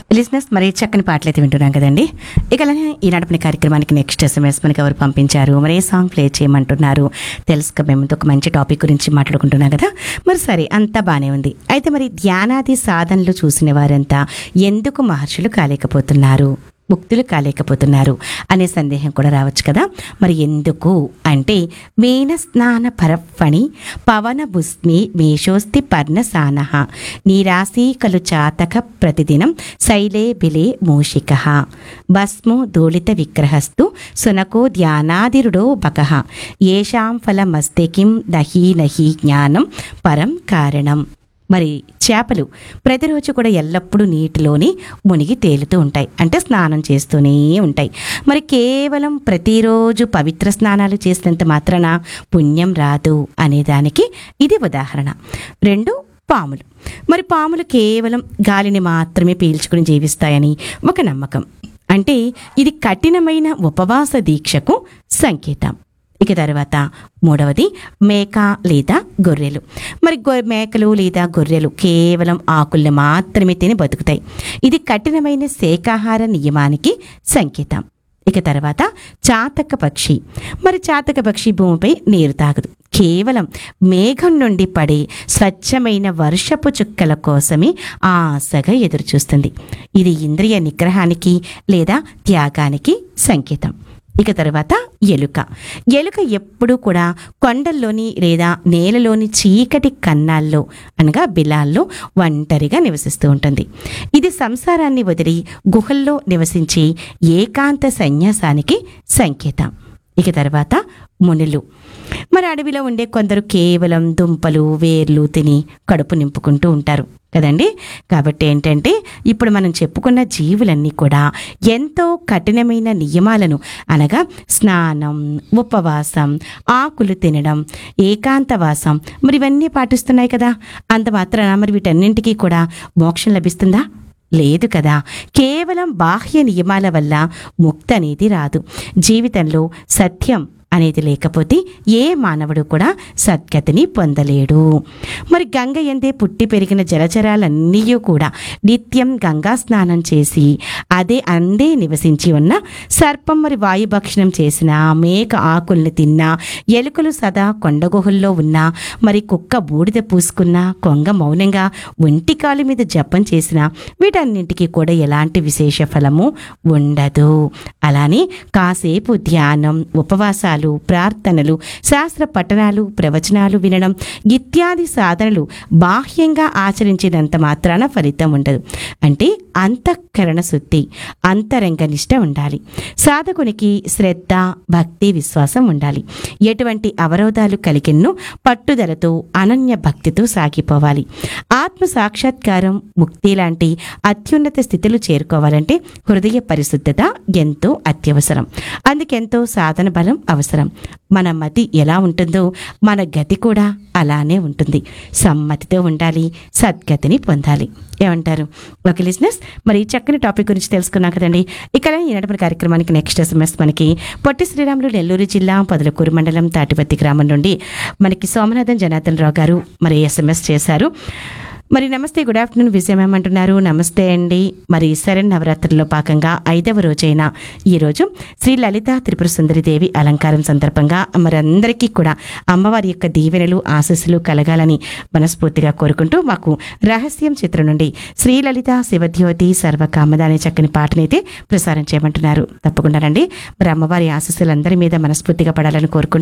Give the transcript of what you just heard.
లిజినెస్ మరి చక్కని పాటలు అయితే వింటున్నాం కదండి ఇక అలానే ఈనాటి కార్యక్రమానికి నెక్స్ట్ ఎస్ఎంఎస్ మనకి ఎవరు పంపించారు మరి ఏ సాంగ్ ప్లే చేయమంటున్నారు తెలుసుకో మేము ఒక మంచి టాపిక్ గురించి మాట్లాడుకుంటున్నాం కదా మరి సరే అంతా బాగానే ఉంది అయితే మరి ధ్యానాది సాధనలు చూసిన వారంతా ఎందుకు మహర్షులు కాలేకపోతున్నారు ముక్తులు కాలేకపోతున్నారు అనే సందేహం కూడా రావచ్చు కదా మరి ఎందుకు అంటే మేన స్నాన పరఫణి పవన భుస్మి మేషోస్తి పర్ణసాన నీరాశీ కలు చాతక ప్రతిదినం శైలే బిలే మూషిక భస్మో దూళిత విగ్రహస్తు సునకో ధ్యానాదిరుడో బకః ఏషాం ఫలమస్తే కిం దహీ నహి జ్ఞానం పరం కారణం మరి చేపలు ప్రతిరోజు కూడా ఎల్లప్పుడూ నీటిలోని మునిగి తేలుతూ ఉంటాయి అంటే స్నానం చేస్తూనే ఉంటాయి మరి కేవలం ప్రతిరోజు పవిత్ర స్నానాలు చేసినంత మాత్రాన పుణ్యం రాదు అనేదానికి ఇది ఉదాహరణ రెండు పాములు మరి పాములు కేవలం గాలిని మాత్రమే పీల్చుకుని జీవిస్తాయని ఒక నమ్మకం అంటే ఇది కఠినమైన ఉపవాస దీక్షకు సంకేతం ఇక తర్వాత మూడవది మేక లేదా గొర్రెలు మరి గొ మేకలు లేదా గొర్రెలు కేవలం ఆకుల్ని మాత్రమే తిని బతుకుతాయి ఇది కఠినమైన శాకాహార నియమానికి సంకేతం ఇక తర్వాత చాతక పక్షి మరి చాతక పక్షి భూమిపై నీరు తాగదు కేవలం మేఘం నుండి పడే స్వచ్ఛమైన వర్షపు చుక్కల కోసమే ఆశగా ఎదురుచూస్తుంది ఇది ఇంద్రియ నిగ్రహానికి లేదా త్యాగానికి సంకేతం ఇక తర్వాత ఎలుక ఎలుక ఎప్పుడూ కూడా కొండల్లోని లేదా నేలలోని చీకటి కన్నాల్లో అనగా బిలాల్లో ఒంటరిగా నివసిస్తూ ఉంటుంది ఇది సంసారాన్ని వదిలి గుహల్లో నివసించే ఏకాంత సన్యాసానికి సంకేతం ఇక తర్వాత మునులు మరి అడవిలో ఉండే కొందరు కేవలం దుంపలు వేర్లు తిని కడుపు నింపుకుంటూ ఉంటారు కదండి కాబట్టి ఏంటంటే ఇప్పుడు మనం చెప్పుకున్న జీవులన్నీ కూడా ఎంతో కఠినమైన నియమాలను అనగా స్నానం ఉపవాసం ఆకులు తినడం ఏకాంతవాసం మరి ఇవన్నీ పాటిస్తున్నాయి కదా అంత మాత్రాన మరి వీటన్నింటికీ కూడా మోక్షం లభిస్తుందా లేదు కదా కేవలం బాహ్య నియమాల వల్ల ముక్తి అనేది రాదు జీవితంలో సత్యం అనేది లేకపోతే ఏ మానవుడు కూడా సద్గతిని పొందలేడు మరి గంగ ఎందే పుట్టి పెరిగిన జలచరాలన్నీ కూడా నిత్యం గంగా స్నానం చేసి అదే అందే నివసించి ఉన్న సర్పం మరి వాయుభక్షణం చేసిన మేక ఆకుల్ని తిన్నా ఎలుకలు సదా కొండగుహల్లో ఉన్నా మరి కుక్క బూడిద పూసుకున్నా కొంగ మౌనంగా ఒంటికాలు మీద జపం చేసిన వీటన్నింటికి కూడా ఎలాంటి విశేష ఫలము ఉండదు అలానే కాసేపు ధ్యానం ఉపవాసాలు ప్రార్థనలు శాస్త్ర పఠనాలు ప్రవచనాలు వినడం ఇత్యాది సాధనలు బాహ్యంగా ఆచరించినంత మాత్రాన ఫలితం ఉండదు అంటే అంతఃకరణ శుద్ధి అంతరంగ నిష్ట ఉండాలి సాధకునికి శ్రద్ధ భక్తి విశ్వాసం ఉండాలి ఎటువంటి అవరోధాలు కలిగిన్నో పట్టుదలతో అనన్య భక్తితో సాగిపోవాలి ఆత్మ సాక్షాత్కారం ముక్తి లాంటి అత్యున్నత స్థితులు చేరుకోవాలంటే హృదయ పరిశుద్ధత ఎంతో అత్యవసరం అందుకెంతో సాధన బలం అవసరం మన మతి ఎలా ఉంటుందో మన గతి కూడా అలానే ఉంటుంది సమ్మతితో ఉండాలి సద్గతిని పొందాలి ఏమంటారు ఓకే లిజినెస్ మరి ఈ చక్కని టాపిక్ గురించి తెలుసుకున్నాం కదండి ఇక్కడ ఈనాటి కార్యక్రమానికి నెక్స్ట్ ఎస్ఎంఎస్ మనకి పొట్టి శ్రీరాములు నెల్లూరు జిల్లా పదులకూరు మండలం తాటిపత్తి గ్రామం నుండి మనకి సోమనాథన్ జనార్దన్ రావు గారు మరి ఎస్ఎంఎస్ చేశారు మరి నమస్తే గుడ్ ఆఫ్టర్నూన్ విజయం ఏమంటున్నారు నమస్తే అండి మరి శరణ్ నవరాత్రుల్లో భాగంగా ఐదవ రోజైన ఈరోజు శ్రీ లలిత త్రిపుర సుందరి దేవి అలంకారం సందర్భంగా మరి అందరికీ కూడా అమ్మవారి యొక్క దీవెనలు ఆశీస్సులు కలగాలని మనస్ఫూర్తిగా కోరుకుంటూ మాకు రహస్యం చిత్రం నుండి శ్రీ లలిత శివద్యోతి సర్వకామద అనే చక్కని పాటనైతే ప్రసారం చేయమంటున్నారు తప్పకుండా రండి మరి అమ్మవారి ఆశీస్సులు అందరి మీద మనస్ఫూర్తిగా పడాలని కోరుకుంటూ